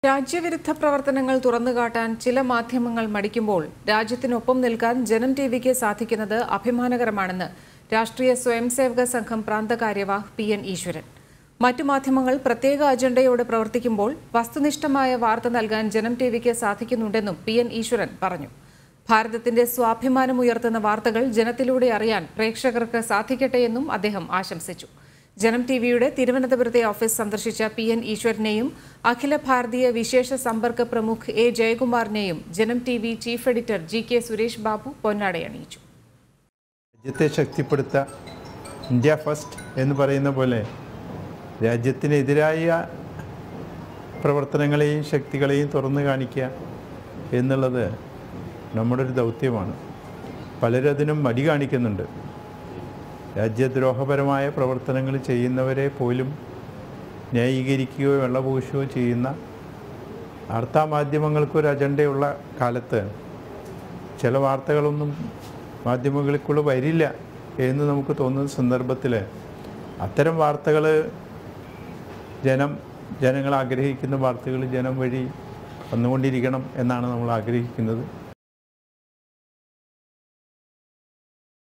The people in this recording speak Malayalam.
രാജ്യവിരുദ്ധ പ്രവർത്തനങ്ങൾ തുറന്നുകാട്ടാൻ ചില മാധ്യമങ്ങൾ മടിക്കുമ്പോൾ രാജ്യത്തിനൊപ്പം നിൽക്കാൻ ജനം ടി വിക്ക് സാധിക്കുന്നത് അഭിമാനകരമാണെന്ന് രാഷ്ട്രീയ സ്വയംസേവക സംഘം പ്രാന്തകാര്യവാഹ് പി എൻ ഈശ്വരൻ മറ്റു മാധ്യമങ്ങൾ പ്രത്യേക അജണ്ടയോടെ പ്രവർത്തിക്കുമ്പോൾ വസ്തുനിഷ്ഠമായ വാർത്ത നൽകാൻ ജനം ടി വിക്ക് സാധിക്കുന്നുണ്ടെന്നും പി എൻ ഈശ്വരൻ പറഞ്ഞു ഭാരതത്തിന്റെ സ്വാഭിമാനം ഉയർത്തുന്ന വാർത്തകൾ ജനത്തിലൂടെ അറിയാൻ പ്രേക്ഷകർക്ക് സാധിക്കട്ടെ എന്നും അദ്ദേഹം ആശംസിച്ചു ജനം ടി വിയുടെ തിരുവനന്തപുരത്തെ ഓഫീസ് സന്ദർശിച്ച പി എൻ ഈശ്വരനെയും അഖില ഭാരതീയ വിശേഷ സമ്പർക്ക പ്രമുഖ് എ ജയകുമാറിനെയും Janam T V chief editor G K Suresh Babu പൊന്നാടയണിയിച്ചു രാജ്യത്തെ ശക്തിപ്പെടുത്തുക ഇന്ത്യ ഫസ്റ്റ് എന്ന് പറയുന്ന പോലെ രാജ്യത്തിനെതിരായ പ്രവർത്തനങ്ങളെയും ശക്തികളെയും തുറന്നു കാണിക്കുക എന്നുള്ളത് നമ്മുടെ ഒരു ദൗത്യമാണ് പലരും അതിനും മടി കാണിക്കുന്നുണ്ട് രാജ്യദ്രോഹപരമായ പ്രവർത്തനങ്ങൾ ചെയ്യുന്നവരെ പോലും ന്യായീകരിക്കുകയോ വെള്ളപൂശുകയോ ചെയ്യുന്ന വാർത്താമാധ്യമങ്ങൾക്കൊരു അജണ്ടയുള്ള കാലത്ത് ചില വാർത്തകളൊന്നും മാധ്യമങ്ങൾക്കുള്ള വരില്ല എന്ന് നമുക്ക് തോന്നുന്ന സന്ദർഭത്തിൽ അത്തരം വാർത്തകൾ ജനം ജനങ്ങൾ ആഗ്രഹിക്കുന്ന വാർത്തകൾ ജനം വഴി വന്നുകൊണ്ടിരിക്കണം എന്നാണ് നമ്മൾ ആഗ്രഹിക്കുന്നത്